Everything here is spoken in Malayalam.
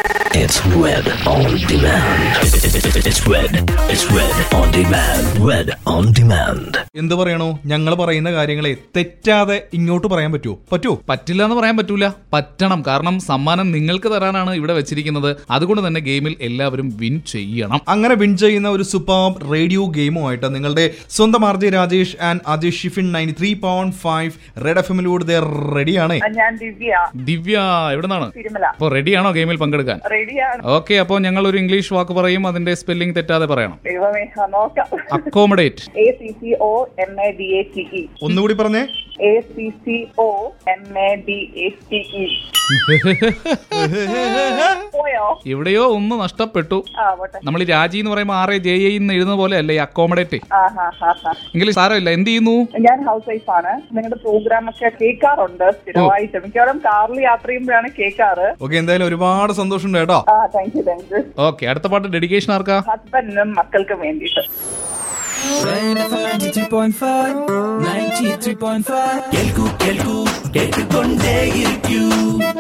It's Red on Demand. It's Red. It's Red on Demand. Red on Demand. എന്ത് പറയണോ ഞങ്ങൾ പറയുന്ന കാര്യങ്ങളെ തെറ്റാതെ ഇങ്ങോട്ട് പറയാൻ പറ്റുമോ പറ്റുമോ പറ്റില്ല എന്ന് പറയാൻ പറ്റൂല പറ്റണം കാരണം സമ്മാനം നിങ്ങൾക്ക് തരാനാണ് ഇവിടെ വെച്ചിരിക്കുന്നത് അതുകൊണ്ട് തന്നെ ഗെയിമിൽ എല്ലാവരും വിൻ ചെയ്യണം അങ്ങനെ വിൻ ചെയ്യുന്ന ഒരു സൂപ്പർ റേഡിയോ ഗെയിമുമായിട്ട് നിങ്ങളുടെ സ്വന്തം R J Rajesh and Ajay Shifin ninety three point five Red F എമ്മിലൂടെ റെഡിയാണ് ഞാൻ ദിവ്യ ദിവ്യ എവിടെ നിന്നാണ് തിരുമല അപ്പോൾ റെഡിയാണോ ഗെയിമിൽ പങ്കെടുക്കാൻ റെഡിയാണ് ഓക്കെ അപ്പോൾ ഞങ്ങൾ ഒരു ഇംഗ്ലീഷ് വാക്ക് പറയും അതിന്റെ സ്പെല്ലിംഗ് തെറ്റാതെ പറയണം ദൈവമേ ആ, നോക്കാം accommodate A C C O M A D A T E ഒന്നുകൂടി പറഞ്ഞേ A C C O M A D A T E പോയോ എവിടെയോ ഒന്ന് നഷ്ടപ്പെട്ടു ആ പോട്ടെ നമ്മൾ ഈ രാജി എന്ന് പറയുമ്പോൾ ആറ് ജെ എന്ന് എഴുതുന്ന പോലെ അല്ലേ അക്കോമഡേറ്റ് ആ ഹാ ഹാ ഹാ എങ്കിലും സാരമില്ല എന്ത് ചെയ്യുന്നു ഞാൻ ഹൗസ് വൈഫ് ആണ് നിങ്ങളുടെ പ്രോഗ്രാം ഒക്കെ കേൾക്കാറുണ്ട് സ്ഥിരമായിട്ട് മിക്കവാറും കാറിൽ യാത്ര ചെയ്യുമ്പോഴാണ് കേൾക്കാറ് ഓക്കെ എന്തായാലും ഒരുപാട് സന്തോഷമുണ്ട് കേട്ടോ ആ thank you thank you okay അടുത്ത പാട്ട് ഡെഡിക്കേഷൻ ആർക്കാ ഹസ്ബൻഡിനും മക്കൾക്കും വേണ്ടിയിട്ട് Red FM 93.5 93.5 Kelku, kelku, കേട്ടുകൊണ്ടേയിരിക്കൂ